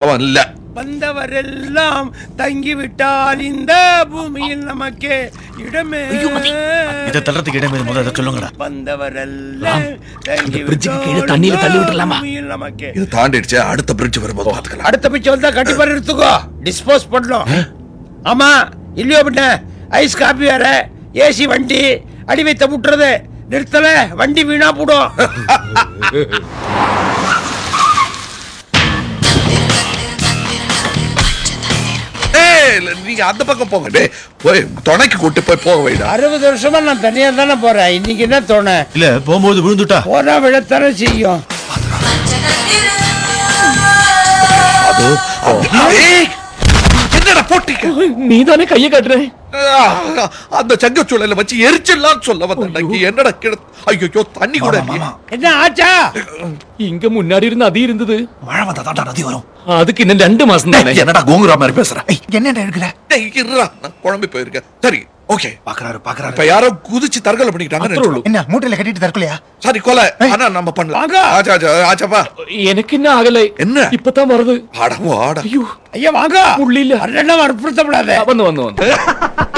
அவன் இல்ல வந்தவரெல்லாம் தங்கிவிட்டால் இந்த பூமியில் நமக்கு இடமே இதை தள்ளுறதுக்கு இடமே முதல்ல சொல்லுங்கடா வந்தவரெல்லாம் bridge-க்கு கீழே தண்ணியில தள்ளி விட்டுறலாமா? பூமியில் நமக்கு இது தாண்டிடுச்சு அடுத்த பிரிட்ஜ் வரும்போது பாத்துக்கலாம் அடுத்த பிச்சை வந்தா கண்டிப்பா எடுத்துக்கோ டிஸ்போஸ் பண்ணலாம் ஆமா இல்லையோ பின்ன ஐஸ் காபி வேற ஏசி வண்டி அடி வைத்த முட்டுறது நிறுத்தல வண்டி வீணா போடும் ஏய், இல்ல, நீங்க அந்த பக்கம் போங்க டேய் போய் துணைக்கு கூட்டு போய் போக வைடா அறுபது வருஷமா நான் தனியா தானே போறேன் இன்னைக்கு என்ன தோண இல்ல போகும்போது விழுந்துட்டா போனா விழத்தானே செய்யும் அது ஏய், என்னடா போட்டீங்க நீ தானே கைய காட்டுற ஆ, அந்த சங்கச்சூழல வச்சு எரிச்சிடலாம்னு சொல்ல வந்தேன் இங்க என்னடா கிட ஐயோ தண்ணி கூட இல்லையே. என்ன ஆச்சா இங்க முன்னாடி இருந்து நதி இருந்தது மழை வந்தா தாண்டா நதி வரும் அதுக்கு இன்னும் ரெண்டு மாசம் தானே என்னடா கோங்குரா மாதிரி பேசுற என்னடா எடுக்கிற டேய், இருடா, நான் குழம்பி போயிருக்கேன் சரி ஓகே பாக்குறாரு இப்ப பாக்குறாரு யாரோ குதிச்சு தற்கொலை பண்ணிக்கிட்டாங்கன்னு நினைச்சுக்கோ. என்ன மூட்டையில கட்டிட்டு தற்கொலையா சரி கொலை ஆனா நம்ம பண்ணலாம் வாங்க. ஆச்சா ஆச்சா ஆச்சாப்பா எனக்கு என்ன ஆகலை என்ன? இப்பதான் வருது ஆடவும் ஆட ஐயோ ஐயா வாங்க புள்ளி இல்ல. அண்ணா வற்புறுத்தப்படாத வந்து வந்து வந்து